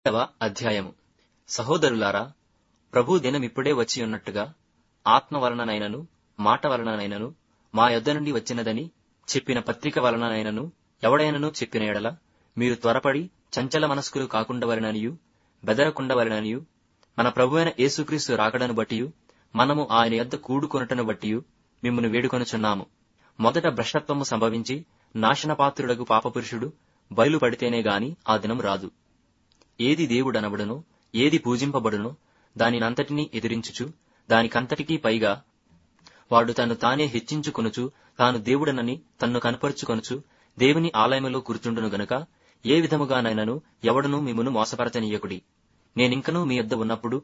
రెండవ అధ్యాయము సహోదరులారా ప్రభు దినమిప్పుడే వచ్చి ఉన్నట్టుగా ఆత్మ వలననైనను మాట వలననైనను మా యొద్ద నుండి వచ్చినదని చెప్పిన పత్రిక వలననైనను ఎవడైనను చెప్పిన ఎడల మీరు త్వరపడి చంచల మనస్కులు కాకుండవలననియు బెదరకుండవలననియు మన ప్రభువైన యేసుక్రీస్తు రాకడను బట్టియు మనము ఆయన యొద్ద కూడుకొనుటను బట్టియు మిమ్మల్ని వేడుకొనుచున్నాము మొదట భ్రష్టత్వము సంభవించి నాశనపాత్రుడగు పాపపురుషుడు బయలుపడితేనే గాని ఆ దినం రాదు ఏది దేవుడనబడునో ఏది పూజింపబడునో దానినంతటినీ ఎదిరించుచు దానికంతటికీ పైగా వాడు తను తానే హెచ్చించుకొనుచు తాను దేవుడనని తన్ను కనపరుచుకొనుచు దేవుని ఆలయములో కూర్చుండును గనుక ఏ విధముగానైనను ఎవడను మిమ్మును మోసపరచనీయకుడి నేనింకనూ మీ యొద్ద ఉన్నప్పుడు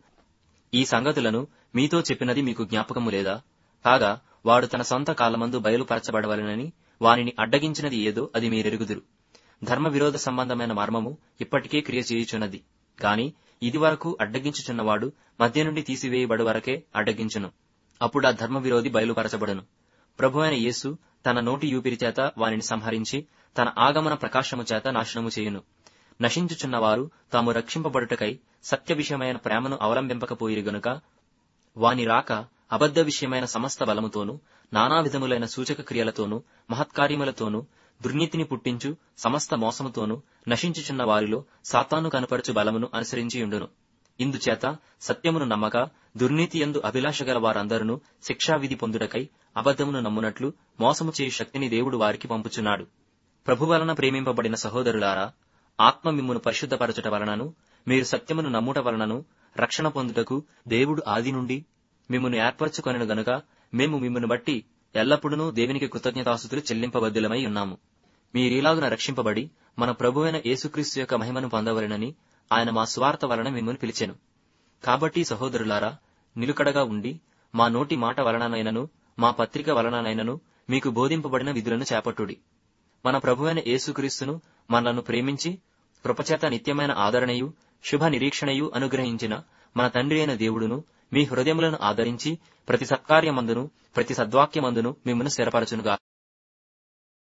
ఈ సంగతులను మీతో చెప్పినది మీకు జ్ఞాపకము లేదా కాగా వాడు తన సొంత కాలమందు బయలుపరచబడవలనని వానిని అడ్డగించినది ఏదో అది మీరెరుగుదురు ధర్మ విరోధ సంబంధమైన మర్మము ఇప్పటికే క్రియ చేయుచున్నది కాని ఇదివరకు అడ్డగించుచున్నవాడు మధ్య నుండి తీసివేయబడు వరకే అడ్డగించును అప్పుడు ఆ ధర్మ విరోధి బయలుపరచబడును ప్రభువైన యేసు తన నోటి యూపిరి చేత వానిని సంహరించి తన ఆగమన ప్రకాశము చేత నాశనము చేయును నశించుచున్నవారు తాము రక్షింపబడుటకై సత్య విషయమైన ప్రేమను అవలంబింపకపోయిరు గనుక వాని రాక అబద్ధ విషయమైన సమస్త బలముతోనూ నానా విధములైన సూచక క్రియలతోనూ మహత్కార్యములతోనూ దుర్నీతిని పుట్టించు సమస్త మోసముతోనూ నశించుచున్న వారిలో సాతాను కనపరచు బలమును అనుసరించియుండును ఇందుచేత సత్యమును నమ్మక దుర్నీతి ఎందు అభిలాష గల వారందరూ శిక్షావిధి పొందుటకై అబద్ధమును నమ్మునట్లు మోసము చేయు శక్తిని దేవుడు వారికి పంపుచున్నాడు ప్రభు వలన ప్రేమింపబడిన సహోదరులారా ఆత్మ మిమ్మును పరిశుద్ధపరచుట వలనను మీరు సత్యమును నమ్ముట వలనను రక్షణ పొందుటకు దేవుడు ఆది నుండి మిమ్మును ఏర్పరచుకొనెను గనుక మేము మిమ్మును బట్టి ఎల్లప్పుడూ దేవునికి కృతజ్ఞతాస్తుతులు చెల్లింపబద్దులమై ఉన్నాము మీరీలాగున రక్షింపబడి మన ప్రభువైన యేసుక్రీస్తు యొక్క మహిమను పొందవలెనని ఆయన మా స్వార్థ వలన మిమ్మల్ని పిలిచెను కాబట్టి సహోదరులారా నిలుకడగా ఉండి మా నోటి మాట వలననైనను మా పత్రిక వలననైనను మీకు బోధింపబడిన విధులను చేపట్టుడి మన ప్రభువైన యేసుక్రీస్తును మనలను ప్రేమించి కృపచేత నిత్యమైన ఆదరణయు శుభ నిరీక్షణయు అనుగ్రహించిన మన తండ్రి అయిన దేవుడును మీ హృదయములను ఆదరించి ప్రతి సత్కార్యమందును ప్రతి సద్వాక్యమందును మిమ్మల్ని స్థిరపరచునుగా